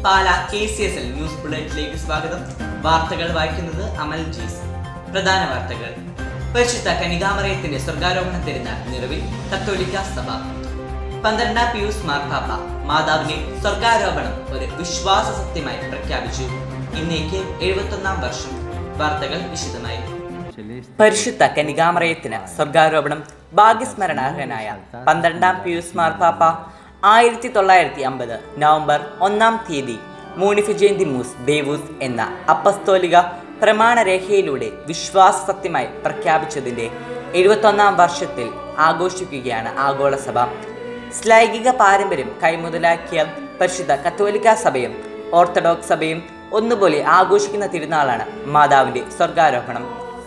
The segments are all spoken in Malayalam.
പാല K C S L news ബുള്ളറ്റിലേക്ക് സ്വാഗതം വാർത്തകൾ വായിക്കുന്നത് അമൽ ജീസ് പ്രധാന വാർത്തകൾ പരിശുദ്ധ കനികാമറയത്തിന്റെ സ്വർഗാരോപണ തിരുനാൾ നിറവിൽ കത്തോലിക്ക സഭ പന്ത്രണ്ടാം പിയൂസ് മാർപ്പാപ്പ മാതാവിന്റെ സ്വർഗാരോപണം ഒരു വിശ്വാസ സത്യമായി പ്രഖ്യാപിച്ചു ഇന്നേക്ക് എഴുപത്തൊന്നാം വർഷം വാർത്തകൾ വിശദമായി പരിശുദ്ധ കനികാമറയത്തിന് സ്വർഗാരോപണം ഭാഗ്യസ്മരണാർഹനായ പന്ത്രണ്ടാം പിയൂസ് മാർപ്പാപ്പ ആയിരത്തി തൊള്ളായിരത്തി അമ്പത് നവംബർ ഒന്നാം തീയതി മൂണിഫിജേന്തിമൂസ് ദേവൂസ് എന്ന അപ്പസ്തോലിക പ്രമാണരേഖയിലൂടെ വിശ്വാസ സത്യമായി പ്രഖ്യാപിച്ചതിൻ്റെ എഴുപത്തൊന്നാം വർഷത്തിൽ ആഘോഷിക്കുകയാണ് ആഗോളസഭ ശ്ലൈംഗിക പാരമ്പര്യം കൈമുതലാക്കിയ പരിശുദ്ധ കത്തോലിക്ക സഭയും ഓർത്തഡോക്സ് സഭയും ഒന്നുപോലെ ആഘോഷിക്കുന്ന തിരുനാളാണ് മാതാവിൻ്റെ സ്വർഗാരോഹണം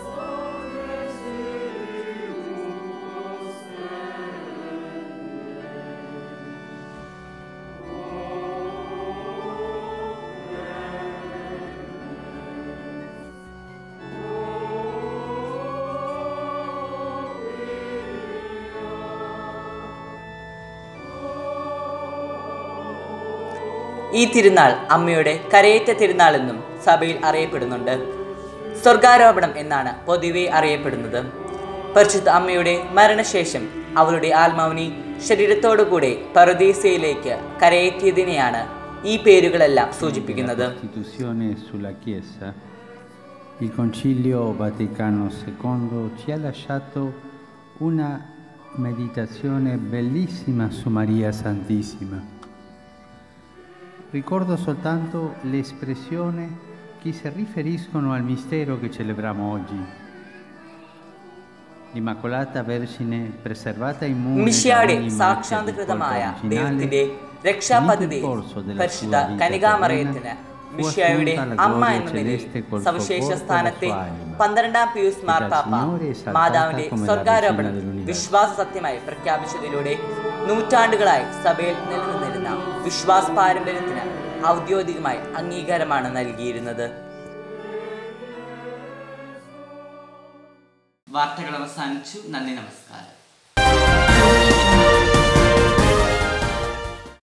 ഈ തിരുനാൾ അമ്മയുടെ കരയേറ്റ തിരുനാൾ എന്നും സഭയിൽ അറിയപ്പെടുന്നുണ്ട് സ്വർഗാരോപണം എന്നാണ് പൊതുവെ അറിയപ്പെടുന്നത് പരിശുദ്ധ അമ്മയുടെ മരണശേഷം അവളുടെ ആത്മാവിനെ ശരീരത്തോടുകൂടെ പറുദീസയിലേക്ക് കരയേറ്റിയതിനെയാണ് ഈ പേരുകളെല്ലാം സൂചിപ്പിക്കുന്നത് Istituzione sulla Chiesa, il Concilio Vaticano II ci ha lasciato una meditazione bellissima su Maria Santissima. Ricordo soltanto l'espressione che si riferiscono al mistero che celebriamo oggi. L'Immacolata Vergine preservata immune da മിഷിയാടെ ogni macchia di സാക്ഷാത്കൃതമായ colpa ദൈവത്തിന്റെ originale രക്ഷാപദ്ധതി Finito il corso della പരിശുദ്ധ sua vita കനികാമറയത്തിന് terrena, fu മിഷിയായുടെ assunta la അമ്മ gloria എന്ന നിലയിൽ celeste col സവിശേഷ conforto സ്ഥാനത്തെ della sua anima. പന്ത്രണ്ടാം പിയൂസ് dal മാർപ്പാപ്പ Signore esaltata മാതാവിന്റെ come la സ്വർഗാരോപണം regina dell'universo. വിശ്വാസ സത്യമായി പ്രഖ്യാപിച്ചതിലൂടെ നൂറ്റാണ്ടുകളായി സഭയിൽ നിലനിന്നിരുന്ന വിശ്വാസ പാരമ്പര്യത്തിന് ഔദ്യോഗികമായി അംഗീകാരമാണ് നൽകിയിരുന്നത് വാർത്തകൾ അവസാനിച്ചു നന്ദി നമസ്കാരം